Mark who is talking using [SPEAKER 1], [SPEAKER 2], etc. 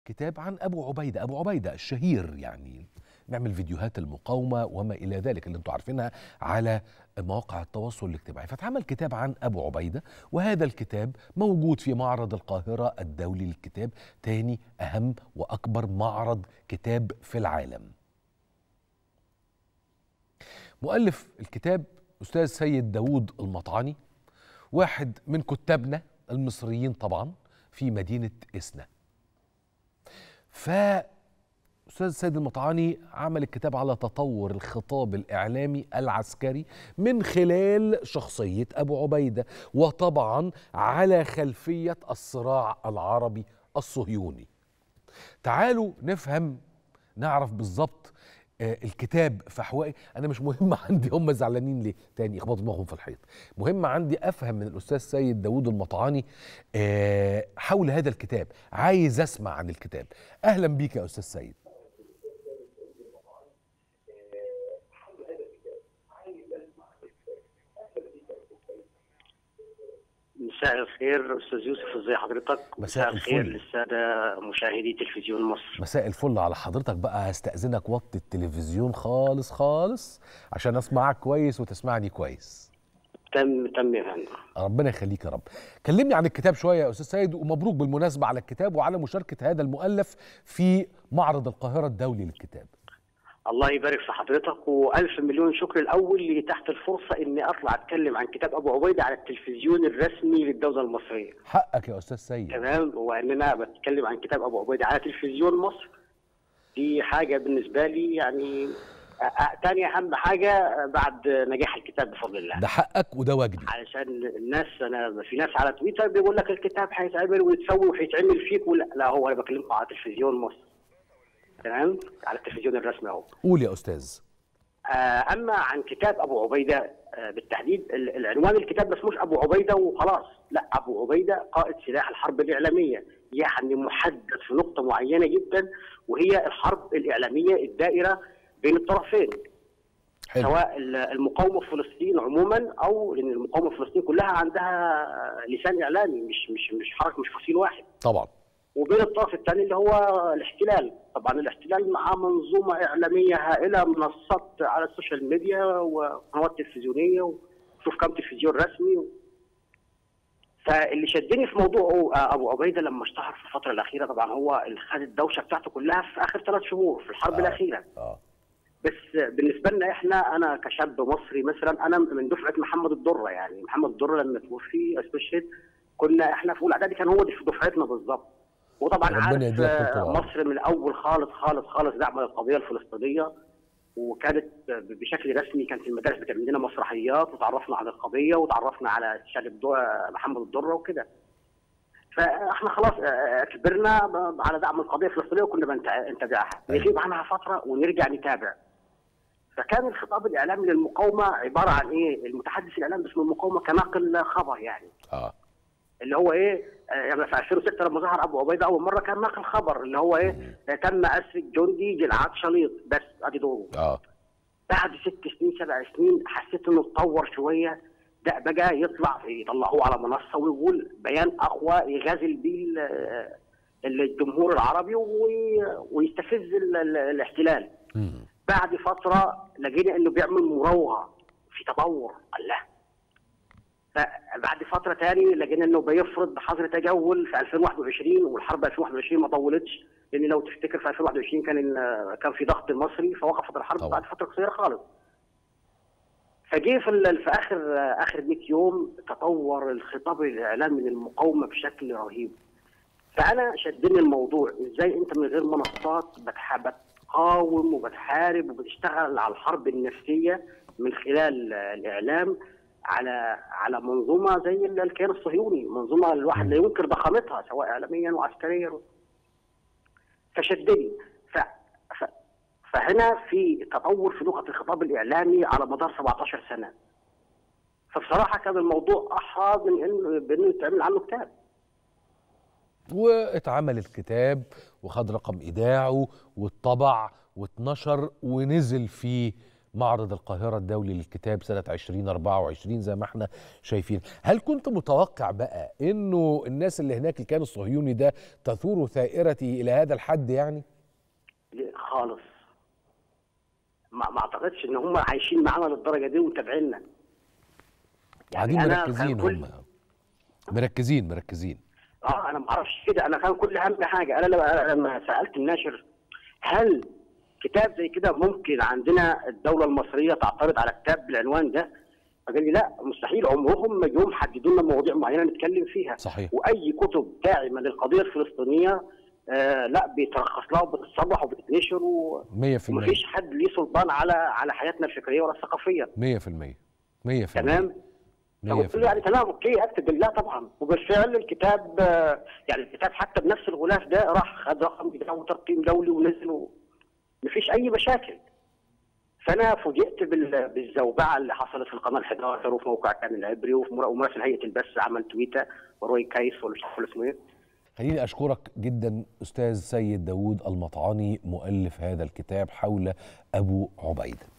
[SPEAKER 1] كتاب عن ابو عبيده ابو عبيده الشهير يعني نعمل فيديوهات المقاومه وما الى ذلك اللي انتم عارفينها على مواقع التواصل الاجتماعي فاتعمل كتاب عن ابو عبيده وهذا الكتاب موجود في معرض القاهره الدولي للكتاب تاني اهم واكبر معرض كتاب في العالم مؤلف الكتاب استاذ سيد داوود المطعني واحد من كتابنا المصريين طبعا في مدينه اسنا ف استاذ سيد المطعاني عمل الكتاب على تطور الخطاب الاعلامي العسكري من خلال شخصيه ابو عبيده وطبعا على خلفيه الصراع العربي الصهيوني تعالوا نفهم نعرف بالظبط آه، الكتاب فحوائي انا مش مهم عندي هم زعلانين ليه تاني يخبطوا دماغهم في الحيط مهم عندي افهم من الاستاذ سيد داوود المطعاني آه، حول هذا الكتاب عايز اسمع عن الكتاب اهلا بيك يا استاذ سيد
[SPEAKER 2] مساء الخير استاذ يوسف ازي حضرتك
[SPEAKER 1] مساء
[SPEAKER 2] الخير
[SPEAKER 1] الفل.
[SPEAKER 2] للساده مشاهدي تلفزيون مصر
[SPEAKER 1] مساء الفل على حضرتك بقى هستأذنك وطي التلفزيون خالص خالص عشان اسمعك كويس وتسمعني كويس
[SPEAKER 2] تم تم يا فندم
[SPEAKER 1] ربنا يخليك يا رب كلمني عن الكتاب شويه يا استاذ سيد ومبروك بالمناسبه على الكتاب وعلى مشاركه هذا المؤلف في معرض القاهره الدولي للكتاب
[SPEAKER 2] الله يبارك في حضرتك والف مليون شكر الاول لتحت الفرصه اني اطلع اتكلم عن كتاب ابو عبيده على التلفزيون الرسمي للدوله المصريه
[SPEAKER 1] حقك يا استاذ سيد
[SPEAKER 2] تمام وان انا بتكلم عن كتاب ابو عبيده على تلفزيون مصر دي حاجه بالنسبه لي يعني أ- أ- تاني اهم حاجه بعد نجاح الكتاب بفضل الله
[SPEAKER 1] ده حقك وده واجبي
[SPEAKER 2] علشان الناس انا في ناس على تويتر بيقول لك الكتاب هيتعمل ويتسوي وهيتعمل فيك ولا لا هو انا بكلمكم على تلفزيون مصر تمام على التلفزيون الرسمي اهو
[SPEAKER 1] قول يا استاذ
[SPEAKER 2] آه، اما عن كتاب ابو عبيده آه، بالتحديد ال- العنوان الكتاب ما اسموش ابو عبيده وخلاص لا ابو عبيده قائد سلاح الحرب الاعلاميه يعني محدد في نقطه معينه جدا وهي الحرب الاعلاميه الدائره بين الطرفين
[SPEAKER 1] حلو
[SPEAKER 2] سواء ال- المقاومه في فلسطين عموما او لان المقاومه في فلسطين كلها عندها لسان اعلامي مش مش مش حركه مش فصيل واحد
[SPEAKER 1] طبعا
[SPEAKER 2] وبين الطرف الثاني اللي هو الاحتلال طبعا الاحتلال مع منظومه اعلاميه هائله منصات على السوشيال ميديا وقنوات تلفزيونيه وشوف كم تلفزيون رسمي و... فاللي شدني في موضوع ابو عبيده لما اشتهر في الفتره الاخيره طبعا هو اللي خد الدوشه بتاعته كلها في اخر ثلاث شهور في الحرب
[SPEAKER 1] آه.
[SPEAKER 2] الاخيره
[SPEAKER 1] اه
[SPEAKER 2] بس بالنسبه لنا احنا انا كشاب مصري مثلا انا من دفعه محمد الدره يعني محمد الدره لما توفي استشهد كنا احنا في اولى اعدادي كان هو دي في دفعتنا بالظبط وطبعا
[SPEAKER 1] ربنا
[SPEAKER 2] عارف
[SPEAKER 1] يديلك
[SPEAKER 2] آه،
[SPEAKER 1] طول العمر.
[SPEAKER 2] مصر من الاول خالص خالص خالص دعم للقضيه الفلسطينيه وكانت بشكل رسمي كانت المدارس بتعمل لنا مسرحيات وتعرفنا على القضيه وتعرفنا على الشاب الدو- محمد الدره وكده فاحنا خلاص آه، كبرنا ب- على دعم القضيه الفلسطينيه وكنا بنتع- بنتابعها
[SPEAKER 1] أيوة.
[SPEAKER 2] نغيب عنها فتره ونرجع نتابع فكان الخطاب الاعلامي للمقاومه عباره عن ايه؟ المتحدث الاعلامي باسم المقاومه كناقل خبر يعني
[SPEAKER 1] اه
[SPEAKER 2] اللي هو ايه آه، يعني في 2006 لما ظهر ابو عبيده اول مره كان ناقل خبر اللي هو ايه آه، تم اسر الجندي جلعاد شليط بس ادي دوره
[SPEAKER 1] اه
[SPEAKER 2] بعد ست سنين سبع سنين حسيت انه اتطور شويه ده بقى يطلع يطلعوه على منصه ويقول بيان اقوى يغازل بيه ال- الجمهور العربي وي- ويستفز ال- ال- الاحتلال
[SPEAKER 1] مم.
[SPEAKER 2] بعد فتره لقينا انه بيعمل مراوغه في تطور الله فبعد فتره تاني لقينا انه بيفرض حظر تجول في 2021 والحرب 2021 ما طولتش لان لو تفتكر في 2021 كان ال- كان في ضغط مصري فوقفت الحرب
[SPEAKER 1] طبعا.
[SPEAKER 2] بعد فتره قصيره خالص فجه في, ال- في اخر اخر 100 يوم تطور الخطاب الاعلامي للمقاومه بشكل رهيب فانا شدني الموضوع ازاي انت من غير منصات بتح- بتقاوم وبتحارب وبتشتغل على الحرب النفسيه من خلال الاعلام على على منظومه زي ال- الكيان الصهيوني منظومه الواحد لا ينكر ضخامتها سواء اعلاميا وعسكريا فشدني ف... ف... فهنا في تطور في لغه الخطاب الاعلامي على مدار 17 سنه فبصراحه كان الموضوع احرى من انه بانه يتعمل عنه كتاب
[SPEAKER 1] واتعمل الكتاب وخد رقم ايداعه واتطبع واتنشر ونزل في معرض القاهرة الدولي للكتاب سنة 2024 زي ما احنا شايفين هل كنت متوقع بقى انه الناس اللي هناك اللي كان الصهيوني ده تثور ثائرته الى هذا الحد يعني
[SPEAKER 2] خالص ما, ما اعتقدش ان هم عايشين معانا للدرجه دي ومتابعيننا
[SPEAKER 1] قاعدين
[SPEAKER 2] أنا
[SPEAKER 1] مركزين
[SPEAKER 2] كان كل-
[SPEAKER 1] هم مركزين مركزين
[SPEAKER 2] اه انا ما اعرفش كده انا كان كل اهم حاجه انا لما أنا لما سالت الناشر هل كتاب زي كده ممكن عندنا الدوله المصريه تعترض على كتاب بالعنوان ده فقال لي لا مستحيل عمرهم ما جم حددوا لنا مواضيع معينه نتكلم فيها
[SPEAKER 1] صحيح
[SPEAKER 2] واي كتب داعمه للقضيه الفلسطينيه آه لا بيترخص لها وبتتصلح وبتتنشر و-
[SPEAKER 1] 100%
[SPEAKER 2] ومفيش حد ليه سلطان على على حياتنا الفكريه ولا الثقافيه
[SPEAKER 1] 100% 100%
[SPEAKER 2] تمام فقلت له يعني تمام اوكي اكتب بالله طبعا وبالفعل الكتاب آه، يعني الكتاب حتى بنفس الغلاف ده راح خد رقم بتاعه وترقيم دولي ونزل مفيش اي مشاكل فانا فوجئت بال- بالزوبعه اللي حصلت في القناه 11 وفي موقع كان العبري وفي مر- ومراسل هيئه البث عمل تويته وروي كايس ولا مش عارف اسمه ايه
[SPEAKER 1] خليني أشكرك جدا أستاذ سيد داوود المطعاني مؤلف هذا الكتاب حول أبو عبيدة